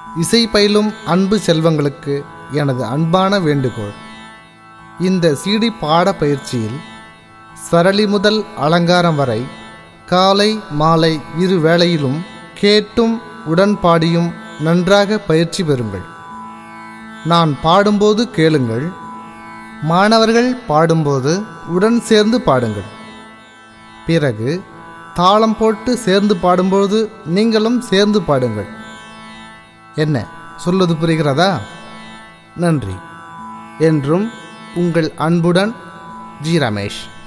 இசை பயிலும் அன்பு செல்வங்களுக்கு எனது அன்பான வேண்டுகோள் இந்த சிடி பாட பயிற்சியில் சரளி முதல் அலங்காரம் வரை காலை மாலை இரு வேளையிலும் கேட்டும் உடன்பாடியும் நன்றாக பயிற்சி பெறுங்கள் நான் பாடும்போது கேளுங்கள் மாணவர்கள் பாடும்போது உடன் சேர்ந்து பாடுங்கள் பிறகு தாளம் போட்டு சேர்ந்து பாடும்போது நீங்களும் சேர்ந்து பாடுங்கள் என்ன சொல்வது புரிகிறதா நன்றி என்றும் உங்கள் அன்புடன் ஜி ரமேஷ்